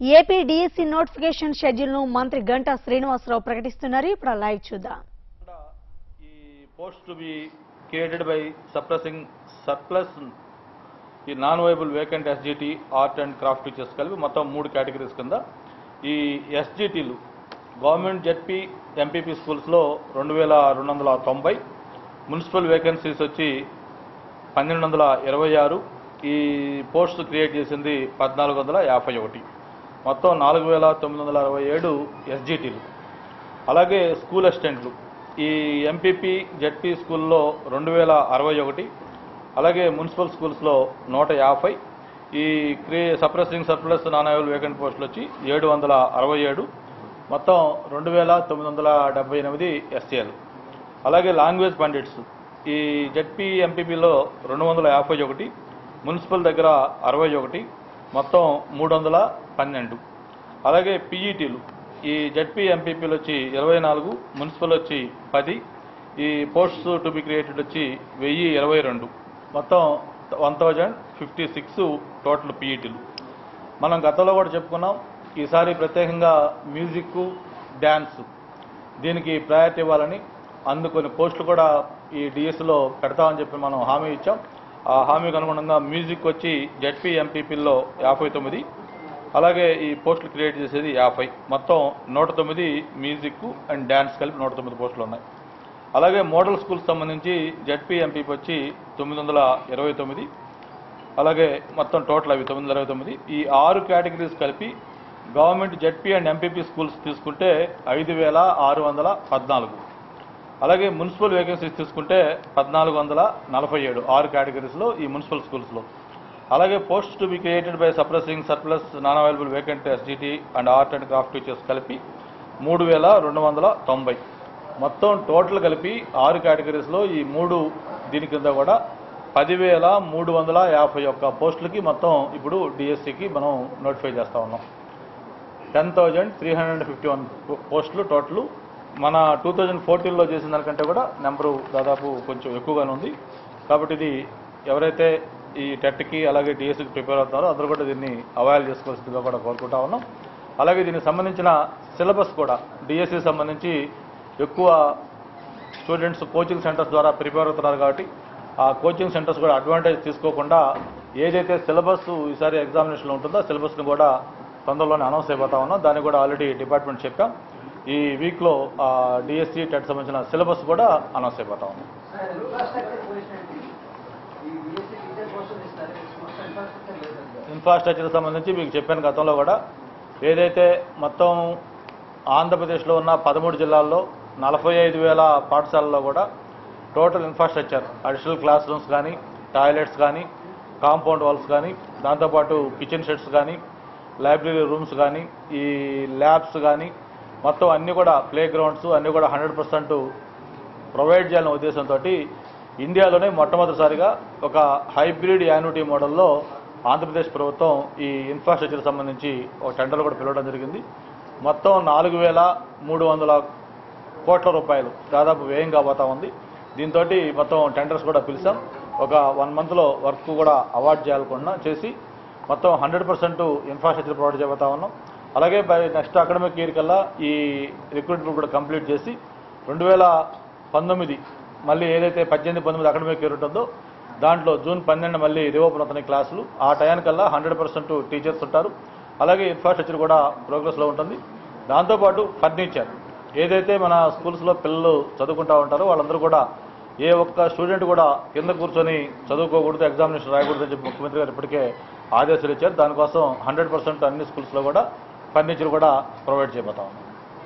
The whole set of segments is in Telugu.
ఏపీ డిఎస్సి నోటిఫికేషన్ షెడ్యూల్ ను మంత్రి గంటా శ్రీనివాసరావు ప్రకటిస్తున్నారు ఇప్పుడు ఆ లైవ్ చూద్దాం ఈ post to be created by suppressing surplus ఈ non viable vacant SGT art and craft teachers కలిపి మొత్తం మూడు కేటగిరీస్ కింద ఈ ఎస్జిటీలు గవర్నమెంట్ జెడ్పీ ఎంపీపీ స్కూల్స్లో రెండు వేల రెండు వందల తొంభై మున్సిపల్ వేకెన్సీస్ వచ్చి పన్నెండు వందల ఇరవై ఆరు ఈ పోస్ట్ క్రియేట్ చేసింది పద్నాలుగు వందల యాభై ఒకటి మొత్తం నాలుగు వేల తొమ్మిది వందల అరవై ఏడు ఎస్జిటీలు అలాగే స్కూల్ అసిస్టెంట్లు ఈ ఎంపీపీ జెడ్పీ స్కూల్లో రెండు వేల అరవై ఒకటి అలాగే మున్సిపల్ స్కూల్స్లో నూట యాభై ఈ క్రీ suppressing surplus non avail vacant పోస్టులు వచ్చి ఏడు వందల అరవై ఏడు మొత్తం రెండు వేల తొమ్మిది వందల డెబ్బై ఎనిమిది ఎస్సీఎల్ అలాగే లాంగ్వేజ్ పండిట్స్ ఈ జెడ్పీ ఎంపీపీలో రెండు వందల యాభై ఒకటి మున్సిపల్ దగ్గర అరవై ఒకటి మొత్తం మూడు వందల పన్నెండు అలాగే పీఈటీలు ఈ జెడ్పీ ఎంపీపీలు వచ్చి ఇరవై నాలుగు మున్సిపల్ వచ్చి పది ఈ పోస్ట్స్ టు బి క్రియేటెడ్ వచ్చి వెయ్యి ఇరవై రెండు మొత్తం one thousand fifty six total పీఈటీలు మనం గతంలో కూడా చెప్పుకున్నాం ఈసారి ప్రత్యేకంగా మ్యూజిక్ డ్యాన్స్ దీనికి ప్రయారిటీ ఇవ్వాలని అందుకొని పోస్టులు కూడా ఈ డిఎస్లో పెడతామని చెప్పి మనం హామీ ఇచ్చాం ఆ హామీకి అనుగుణంగా మ్యూజిక్ వచ్చి జెడ్పీ ఎంపీపీల్లో యాభై తొమ్మిది అలాగే ఈ పోస్టులు క్రియేట్ చేసేది యాభై మొత్తం నూట తొమ్మిది మ్యూజిక్ అండ్ డ్యాన్స్ కలిపి నూట తొమ్మిది పోస్టులు ఉన్నాయి అలాగే మోడల్ స్కూల్స్ సంబంధించి జెడ్పీ ఎంపీపీ వచ్చి తొమ్మిది వందల ఇరవై తొమ్మిది అలాగే మొత్తం టోటల్ అవి తొమ్మిది వందల ఇరవై తొమ్మిది ఈ ఆరు కేటగిరీస్ కలిపి government ZP and MPP schools తీసుకుంటే ఐదు వేల ఆరు వందల పద్నాలుగు అలాగే మున్సిపల్ వేకెన్సీస్ తీసుకుంటే పద్నాలుగు వందల నలభై ఏడు ఆరు కేటగిరీస్లో ఈ మున్సిపల్ స్కూల్స్లో అలాగే post to be created by suppressing surplus non available vacant SGT and art and craft teachers కలిపి మూడు వేల రెండు వందల తొంభై మొత్తం టోటల్ కలిపి ఆరు కేటగిరీస్లో ఈ మూడు దీని కింద కూడా పదివేల మూడు వందల యాభై ఒక్క పోస్టులకి మొత్తం ఇప్పుడు డిఎస్సికి మనం నోటిఫై చేస్తా ఉన్నాం ten thousand three hundred fifty one పోస్టులు టోటల్ మన టూ థౌజండ్ ఫోర్టీన్లో చేసిన దానికంటే కూడా నెంబరు దాదాపు కొంచెం ఎక్కువగానే ఉంది కాబట్టి ఇది ఎవరైతే ఈ టెట్కి అలాగే డిఎస్సికి ప్రిపేర్ అవుతున్నారో అందరూ కూడా దీన్ని అవైల్ చేసుకోవాల్సిందిగా కూడా కోరుకుంటా ఉన్నాం అలాగే దీనికి సంబంధించిన సిలబస్ కూడా డిఎస్సి సంబంధించి ఎక్కువ స్టూడెంట్స్ కోచింగ్ సెంటర్స్ ద్వారా ప్రిపేర్ అవుతున్నారు కాబట్టి ఆ కోచింగ్ సెంటర్స్ కూడా అడ్వాంటేజ్ తీసుకోకుండా ఏదైతే సిలబస్ ఈసారి ఎగ్జామినేషన్లో ఉంటుందో ఆ సిలబస్ని కూడా తొందరలోనే అనౌన్స్ అయిపోతా ఉన్నాం దాన్ని కూడా ఆల్రెడీ డిపార్ట్మెంట్ చెప్పాం ఈ వీక్లో డిఎస్సి టెట్ సంబంధించిన సిలబస్ కూడా అనౌన్స్ అయిపోతా ఉన్నాం ఇన్ఫ్రాస్ట్రక్చర్ సంబంధించి మీకు చెప్పాను గతంలో కూడా ఏదైతే మొత్తం ఆంధ్రప్రదేశ్లో ఉన్న పదమూడు జిల్లాల్లో నలభై ఐదు వేల పాఠశాలల్లో కూడా total infrastructure additional classrooms కానీ టాయిలెట్స్ కానీ కాంపౌండ్ వాల్స్ కానీ దాంతోపాటు కిచెన్ షెడ్స్ కానీ లైబ్రరీ రూమ్స్ కానీ ఈ ల్యాబ్స్ కానీ మొత్తం అన్నీ కూడా ప్లే గ్రౌండ్స్ అన్నీ కూడా హండ్రెడ్ పర్సెంట్ ప్రొవైడ్ చేయాలనే ఉద్దేశంతో ఇండియాలోనే మొట్టమొదటిసారిగా ఒక హైబ్రిడ్ యాన్యుటీ మోడల్లో ఆంధ్రప్రదేశ్ ప్రభుత్వం ఈ ఇన్ఫ్రాస్ట్రక్చర్ సంబంధించి ఒక టెండర్ కూడా పిలవడం జరిగింది మొత్తం నాలుగు వేల మూడు వందల కోట్ల రూపాయలు దాదాపు వ్యయం కాబోతా ఉంది దీంతో మొత్తం టెండర్స్ కూడా పిలిచాం ఒక వన్ మంత్లో వర్క్ కూడా అవార్డ్ చేయాలనుకున్నా చేసి మొత్తం హండ్రెడ్ పర్సెంట్ ఇన్ఫ్రాస్ట్రక్చర్ ప్రొవైడ్ చేయబోతా ఉన్నాం అలాగే బై నెక్స్ట్ అకాడమిక్ ఇయర్ కల్లా ఈ రిక్రూట్మెంట్ కూడా కంప్లీట్ చేసి రెండు వేల పంతొమ్మిది మళ్ళీ ఏదైతే పద్దెనిమిది పంతొమ్మిది అకాడమిక్ ఇయర్ ఉంటుందో దాంట్లో జూన్ పన్నెండు మళ్ళీ రిఓపెన్ అవుతున్నాయి క్లాసులు ఆ టయానికల్లా హండ్రెడ్ పర్సెంట్ టీచర్స్ ఉంటారు అలాగే ఇన్ఫ్రాస్ట్రక్చర్ కూడా ప్రోగ్రెస్లో ఉంటుంది దాంతోపాటు ఫర్నిచర్ ఏదైతే మన స్కూల్స్లో పిల్లలు చదువుకుంటా ఉంటారో వాళ్ళందరూ కూడా ఏ ఒక్క స్టూడెంట్ కూడా కింద కూర్చొని చదువుకోకూడదు ఎగ్జామినేషన్ రాయకూడదు అని చెప్పి ముఖ్యమంత్రి గారు ఇప్పటికే ఆదేశాలు ఇచ్చారు దానికోసం హండ్రెడ్ పర్సెంట్ అన్ని స్కూల్స్లో కూడా ఫర్నిచర్ కూడా ప్రొవైడ్ చేయబోతా ఉన్నాం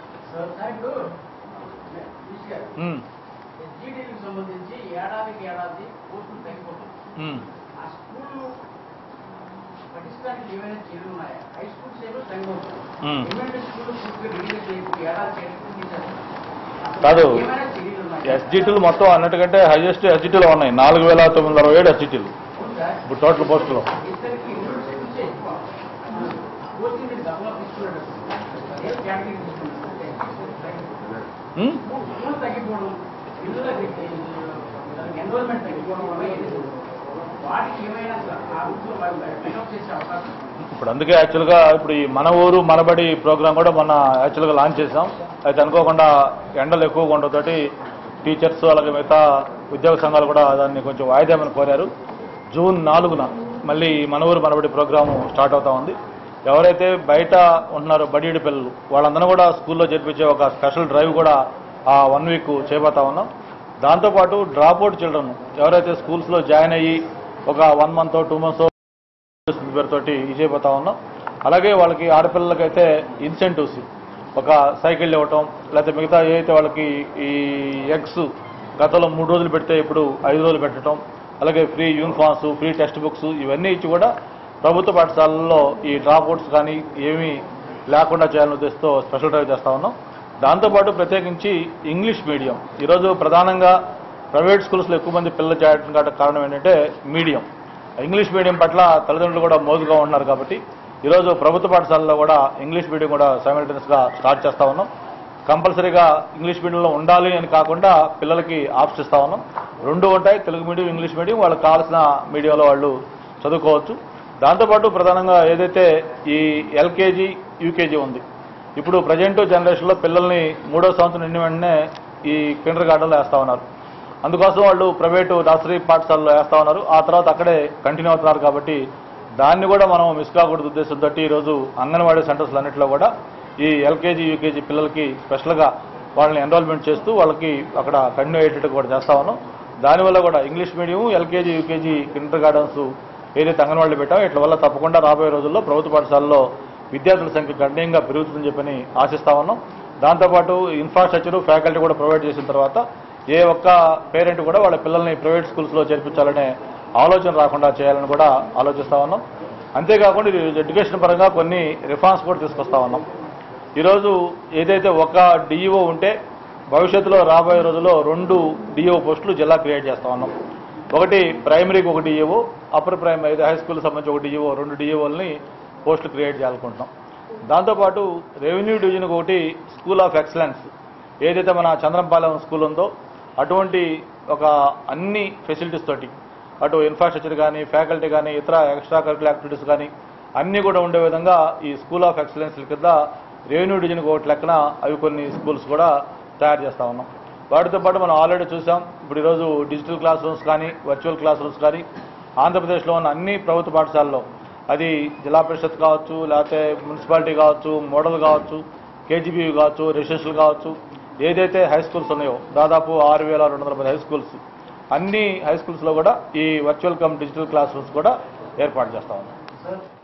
ఉమ్, ఎస్జీడీలకు సంబంధించి ఏడాదికి ఏడాది పోస్టులు తగ్గిపోతుంది ఉమ్. ఆ స్కూల్ పటిష్టానికి ఏమైనా చర్యలు ఉన్నాయా హై స్కూల్స్ ఏమో తగ్గిపోతుంది మ్మ్. ఎలిమెంటరీ స్కూల్ పూర్తిగా రిలీజ్ చేసి ఏడాది చేసి తీసేస్తారు అసలు కాదు. ఏమైనా చర్యలు ఉన్నాయా ఎస్జిటీలు మొత్తం అన్నిటికంటే హైయెస్ట్ ఎస్జిటీలు ఉన్నాయి నాలుగు వేల తొమ్మిది వందల అరవై ఏడు ఎస్జిటీలు అవును సార్. ఇప్పుడు టోటల్ పోస్టులు ఇద్దరికి యూనివర్సిటీసే ఎక్కువ కోచింగ్ మీరు గతంలో తీసుకునేటప్పుడు ఏ కేటగిరీ తీసుకున్నారు ఉమ్? స్కూల్ తగ్గిపోవడం ఇల్లు ఎన్రోల్మెంట్ తగ్గిపోవడం వల్ల ఏంటి వాటికి ఏమైనా ఆ రూట్లో వాళ్ళు పికప్ చేసే అవకాశం ఉంది. ఇప్పుడు అందుకే యాక్చువల్గా ఇప్పుడు ఈ మన ఊరు మనబడి ప్రోగ్రామ్ కూడా మొన్న యాక్చువల్గా లాంచ్ చేసాం అయితే అనుకోకుండా ఎండలు ఎక్కువగా ఉండటంతోటి టీచర్స్ అలాగే మిగతా ఉద్యోగ సంఘాలు కూడా దాన్ని కొంచెం వాయిదామని కోరారు జూన్ నాలుగున మళ్ళీ మన ఊరు మనబడి ప్రోగ్రాము స్టార్ట్ అవుతా ఉంది ఎవరైతే బయట ఉంటున్నారో బడిడి పిల్లలు వాళ్ళందరూ కూడా స్కూల్లో జరిపించే ఒక స్పెషల్ డ్రైవ్ కూడా ఆ వన్ వీక్ చేయబోతా ఉన్నాం దాంతోపాటు డ్రాప్ అవుట్ చిల్డ్రన్ ఎవరైతే స్కూల్స్లో జాయిన్ అయ్యి ఒక వన్ మంత్ టూ మంత్స్ పేరుతోటి ఇజైపోతా ఉన్నాం అలాగే వాళ్ళకి ఆడపిల్లలకైతే ఇన్సెంటివ్స్ ఒక సైకిల్ ఇవ్వటం లేకపోతే మిగతా ఏదైతే వాళ్ళకి ఈ ఎగ్స్ గతంలో మూడు రోజులు పెడితే ఇప్పుడు ఐదు రోజులు పెట్టడం అలాగే free uniforms free textbooks ఇవన్నీ ఇచ్చి కూడా ప్రభుత్వ పాఠశాలల్లో ఈ డ్రాప్ అవుట్స్ కానీ ఏమీ లేకుండా చేయాలని ఉద్దేశంతో స్పెషల్ డ్రైవ్ చేస్తా ఉన్నాం దాంతోపాటు ప్రత్యేకించి ఇంగ్లీష్ మీడియం ఈరోజు ప్రధానంగా ప్రైవేట్ స్కూల్స్లో ఎక్కువ మంది పిల్లలు చేయడం కారణం ఏంటంటే మీడియం ఇంగ్లీష్ మీడియం పట్ల తల్లిదండ్రులు కూడా మోజుగా ఉన్నారు కాబట్టి ఈరోజు ప్రభుత్వ పాఠశాలలో కూడా ఇంగ్లీష్ మీడియం కూడా గా స్టార్ట్ చేస్తా ఉన్నాం కంపల్సరీగా ఇంగ్లీష్ మీడియంలో ఉండాలి అని కాకుండా పిల్లలకి ఆప్షన్ ఇస్తా ఉన్నాం రెండు ఉంటాయి తెలుగు మీడియం ఇంగ్లీష్ మీడియం వాళ్ళకి కావాల్సిన మీడియంలో వాళ్ళు చదువుకోవచ్చు దాంతోపాటు ప్రధానంగా ఏదైతే ఈ ఎల్కేజీ యూకేజీ ఉంది ఇప్పుడు ప్రజెంట్ జనరేషన్లో పిల్లల్ని మూడో సంవత్సరం నిండి వెంటనే ఈ కిండర్ గార్డెన్లో వేస్తా ఉన్నారు అందుకోసం వాళ్ళు ప్రైవేటు నర్సరీ పాఠశాలలో వేస్తా ఉన్నారు ఆ తర్వాత అక్కడే కంటిన్యూ అవుతున్నారు కాబట్టి దాన్ని కూడా మనం మిస్ కాకూడదు ఉద్దేశంతో ఈరోజు అంగన్వాడీ సెంటర్స్ అన్నింటిలో కూడా ఈ ఎల్కేజీ యూకేజీ పిల్లలకి స్పెషల్గా వాళ్ళని ఎన్రోల్మెంట్ చేస్తూ వాళ్ళకి అక్కడ కంటిన్యూ అయ్యేటట్టు కూడా చేస్తా ఉన్నాం దానివల్ల కూడా English medium LKG UKG kindergartens ఏదైతే అంగన్వాడీలు పెట్టామో ఇట్ల వల్ల తప్పకుండా రాబోయే రోజుల్లో ప్రభుత్వ పాఠశాలలో విద్యార్థుల సంఖ్య గణనీయంగా పెరుగుతుందని చెప్పని ఆశిస్తా ఉన్నాం దాంతోపాటు ఇన్ఫ్రాస్ట్రక్చర్ ఫ్యాకల్టీ కూడా ప్రొవైడ్ చేసిన తర్వాత ఏ ఒక్క పేరెంట్ కూడా వాళ్ళ పిల్లల్ని ప్రైవేట్ స్కూల్స్లో చేర్పించాలనే ఆలోచన రాకుండా చేయాలని కూడా ఆలోచిస్తా ఉన్నాం అంతేకాకుండా ఇది ఎడ్యుకేషన్ పరంగా కొన్ని రిఫార్మ్స్ కూడా తీసుకొస్తా ఉన్నాం ఈరోజు ఏదైతే ఒక డిఈఓ ఉంటే భవిష్యత్తులో రాబోయే రోజుల్లో రెండు డిఓ పోస్టులు జిల్లా క్రియేట్ చేస్తా ఉన్నాం ఒకటి ప్రైమరీకి ఒక DEO upper primary high school సంబంధించి ఒక డిఈఓ రెండు డిఈఓల్ని పోస్టులు క్రియేట్ చేయాలనుకుంటున్నాం దాంతోపాటు రెవెన్యూ డివిజన్కి ఒకటి స్కూల్ ఆఫ్ ఎక్సలెన్స్ ఏదైతే మన చంద్రంపాలెం స్కూల్ ఉందో అటువంటి ఒక అన్ని ఫెసిలిటీస్ తోటి అటు ఇన్ఫ్రాస్ట్రక్చర్ కానీ ఫ్యాకల్టీ కానీ ఇతర ఎక్స్ట్రా కరికులర్ యాక్టివిటీస్ కానీ అన్నీ కూడా ఉండే విధంగా ఈ స్కూల్ ఆఫ్ ఎక్సలెన్స్ కింద రెవెన్యూ డివిజన్కి ఒకటి లెక్కన అవి కొన్ని స్కూల్స్ కూడా తయారు చేస్తా ఉన్నాం వాటితో పాటు మనం ఆల్రెడీ చూసాం ఇప్పుడు ఈరోజు డిజిటల్ క్లాస్ రూమ్స్ కానీ వర్చువల్ క్లాస్ రూమ్స్ కానీ ఆంధ్రప్రదేశ్లో ఉన్న అన్ని ప్రభుత్వ పాఠశాలలో అది జిల్లా పరిషత్ కావచ్చు లేకపోతే మున్సిపాలిటీ కావచ్చు మోడల్ కావచ్చు కేజీబీ కావచ్చు రెసిడెన్షియల్ కావచ్చు ఏదైతే హై స్కూల్స్ ఉన్నాయో దాదాపు ఆరు వేల రెండు వందల పది హై స్కూల్స్ అన్ని హై స్కూల్స్లో కూడా ఈ virtual cum digital classrooms కూడా ఏర్పాటు చేస్తా ఉన్నాం సార్